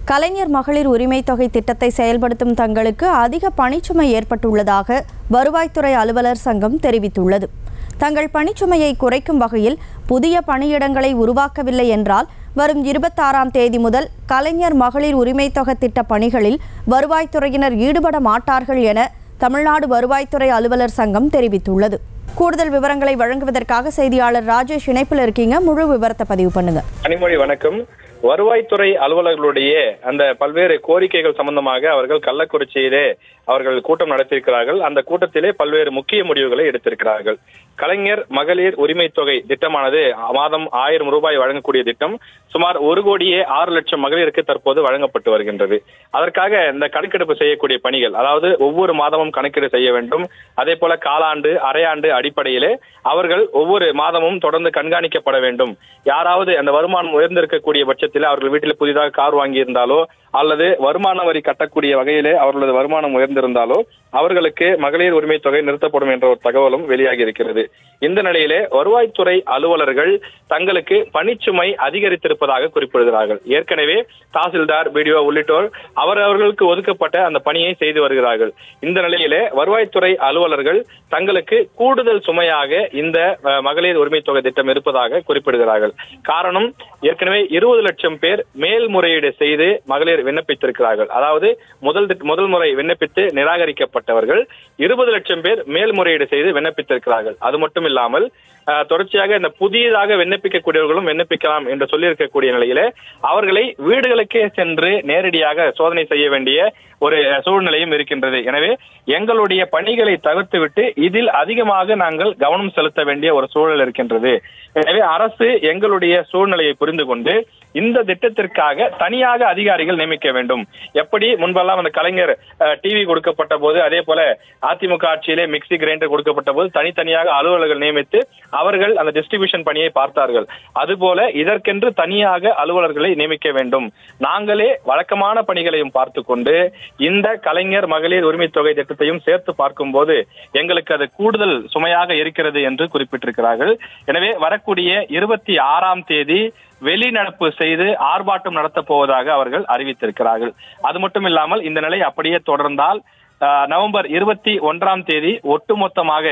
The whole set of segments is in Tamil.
கலைஞர் மகளிர் உரிமை தொகை திட்டத்தை செயல்படுத்தும் தங்களுக்கு அதிக பணிச்சுமை ஏற்பட்டுள்ளதாக வருவாய்த்துறை அலுவலர் சங்கம் தெரிவித்துள்ளது தங்கள் பணிச்சுமையை குறைக்கும் வகையில் புதிய பணியிடங்களை உருவாக்கவில்லை என்றால் வரும் இருபத்தாறாம் தேதி முதல் கலைஞர் மகளிர் உரிமை தொகை திட்ட பணிகளில் வருவாய்த்துறையினர் ஈடுபட மாட்டார்கள் என தமிழ்நாடு வருவாய்த்துறை அலுவலர் சங்கம் தெரிவித்துள்ளது கூடுதல் விவரங்களை வழங்குவதற்காக செய்தியாளர் ராஜேஷ் இணைப்பில் இருக்கீங்க முழு விவரத்தை பதிவு பண்ணுங்க கனிமொழி வணக்கம் வருவாய்த்துறை அலுவலர்களுடைய அந்த பல்வேறு கோரிக்கைகள் சம்பந்தமாக அவர்கள் கள்ளக்குறிச்சியிலே அவர்கள் கூட்டம் நடத்தியிருக்கிறார்கள் அந்த கூட்டத்திலே பல்வேறு முக்கிய முடிவுகளை எடுத்திருக்கிறார்கள் கலைஞர் மகளிர் உரிமை தொகை திட்டமானது மாதம் ஆயிரம் ரூபாய் வழங்கக்கூடிய திட்டம் சுமார் ஒரு கோடியே ஆறு லட்சம் மகளிருக்கு தற்போது வழங்கப்பட்டு வருகின்றது அதற்காக இந்த கணக்கெடுப்பு செய்யக்கூடிய பணிகள் அதாவது ஒவ்வொரு மாதமும் கணக்கீடு செய்ய வேண்டும் அதே போல காலாண்டு அரையாண்டு அடிப்படையிலே அவர்கள் ஒவ்வொரு மாதமும் தொடர்ந்து கண்காணிக்கப்பட வேண்டும் யாராவது அந்த வருமானம் உயர்ந்திருக்கக்கூடிய பட்சத்தில் அவர்கள் வீட்டில் புதிதாக கார் வாங்கியிருந்தாலோ அல்லது வருமான வரி கட்டக்கூடிய வகையிலே அவர்களது வருமானம் உயர்ந்திருந்தாலோ அவர்களுக்கு மகளிர் உரிமை தொகை நிறுத்தப்படும் என்ற ஒரு தகவலும் வெளியாகி இருக்கிறது இந்த நிலையிலே வருவாய்த்துறை அலுவலர்கள் தங்களுக்கு பணிச்சுமை அதிகரித்திருப்பதாக குறிப்பிடுகிறார்கள் ஏற்கனவே தாசில்தார் பிடிஓ உள்ளிட்டோர் அவர் அவர்களுக்கு ஒதுக்கப்பட்ட அந்த பணியை செய்து வருகிறார்கள் இந்த நிலையிலே வருவாய்த்துறை அலுவலர்கள் தங்களுக்கு கூடுதல் சுமையாக இந்த அஹ், மகளிர் உரிமை தொகை திட்டம் இருப்பதாக குறிப்பிடுகிறார்கள் காரணம் ஏற்கனவே இருபது லட்சம் பேர் மேல்முறையீடு செய்து மகளிர் விண்ணப்பித்திருக்கிறார்கள் அதாவது முதல் திட்- முதல் முறை விண்ணப்பித்து நிராகரிக்கப்பட்டவர்கள் இருபது லட்சம் பேர் மேல்முறையீடு செய்து விண்ணப்பித்திருக்கிறார்கள் அது மட்டும் இல்லாமல் அஹ், தொடர்ச்சியாக இந்த புதியதாக விண்ணப்பிக்கக்கூடியவர்களும் விண்ணப்பிக்கலாம் என்று சொல்லியிருக்கக்கூடிய நிலையிலே அவர்களை வீடுகளுக்கே சென்று நேரடியாக சோதனை செய்ய வேண்டிய ஒரு சூழ்நிலையும் இருக்கின்றது எனவே எங்களுடைய பணிகளை தவிர்த்துவிட்டு இதில் அதிகமாக நாங்கள் கவனம் செலுத்த வேண்டிய ஒரு சூழல் இருக்கின்றது எனவே அரசு எங்களுடைய சூழ்நிலையை புரிந்து கொண்டு இந்த திட்டத்திற்காக தனியாக அதிகாரிகள் நியமிக்க வேண்டும் எப்படி முன்பெல்லாம் அந்த கலைஞர் டிவி கொடுக்கப்பட்ட போது அதே போல அதிமுக ஆட்சியிலே மிக்ஸி கிரைண்டர் கொடுக்கப்பட்ட போது தனித்தனியாக அலுவலர்கள் நியமித்து அவர்கள் அந்த டிஸ்ட்ரிபியூஷன் பணியை பார்த்தார்கள் அதுபோல இதற்கென்று தனியாக அலுவலர்களை நியமிக்க வேண்டும் நாங்களே வழக்கமான பணிகளையும் பார்த்து கொண்டு இந்த கலைஞர் மகளிர் உரிமை தொகை திட்டத்தையும் சேர்த்து பார்க்கும்போது எங்களுக்கு அது கூடுதல் சுமையாக இருக்கிறது என்று குறிப்பிட்டிருக்கிறார்கள் எனவே வரக்கூடிய இருபத்தி ஆறாம் தேதி வெளிநடப்பு செய்து ஆர்ப்பாட்டம் நடத்தப் போவதாக அவர்கள் அறிவித்திருக்கிறார்கள் அது மட்டும் இல்லாமல் இந்த நிலை அப்படியே தொடர்ந்தால் ஆஹ், நவம்பர் இருபத்தி ஒன்றாம் தேதி ஒட்டுமொத்தமாக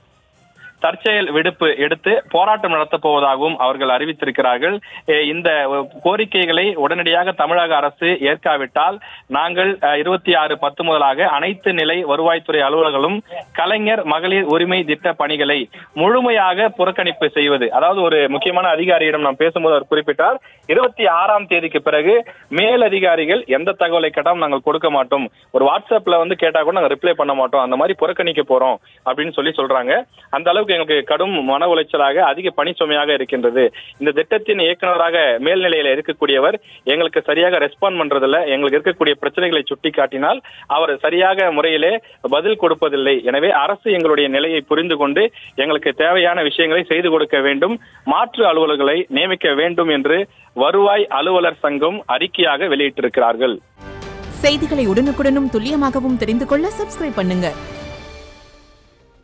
தற்செயல் விடுப்பு எடுத்து போராட்டம் நடத்தப் போவதாகவும் அவர்கள் அறிவித்திருக்கிறார்கள் எ, இந்த அஹ், கோரிக்கைகளை உடனடியாக தமிழக அரசு ஏற்காவிட்டால் நாங்கள் இருபத்தி ஆறு பத்து முதலாக அனைத்து நிலை வருவாய்த்துறை அலுவலர்களும் கலைஞர் மகளிர் உரிமை திட்ட பணிகளை முழுமையாக புறக்கணிப்பு செய்வது அதாவது ஒரு முக்கியமான அதிகாரியிடம் நாம் பேசும்போது அவர் குறிப்பிட்டார் இருபத்தி ஆறாம் தேதிக்கு பிறகு மேல் அதிகாரிகள் எந்த தகவலை கேட்டாலும் நாங்கள் கொடுக்க மாட்டோம் ஒரு வாட்ஸ்அப்ல வந்து கேட்டா கூட நாங்கள் ரிப்ளை பண்ண மாட்டோம் அந்த மாதிரி புறக்கணிக்க போறோம் அப்படின்னு சொல்லி சொல்றாங்க அந்த அளவுக்கு எங்களுக்கு கடும் மன உளைச்சலாக அதிக பணிச்சுமையாக இருக்கின்றது இந்த திட்டத்தின் இயக்குநராக மேல்நிலையில இருக்கக்கூடியவர் எங்களுக்கு சரியாக ரெஸ்பாண்ட் பண்றதில்ல எங்களுக்கு இருக்கக்கூடிய பிரச்சனைகளை சுட்டி காட்டினால் அவர் சரியாக முறையிலே பதில் கொடுப்பதில்லை எனவே அரசு எங்களுடைய நிலையை புரிந்து கொண்டு எங்களுக்கு தேவையான விஷயங்களை செய்து கொடுக்க வேண்டும் மாற்று அலுவலர்களை நியமிக்க வேண்டும் என்று வருவாய் அலுவலர் சங்கம் அறிக்கையாக வெளியிட்டிருக்கிறார்கள் செய்திகளை உடனுக்குடனும் துல்லியமாகவும் தெரிந்து கொள்ள சப்ஸ்கிரைப் பண்ணுங்க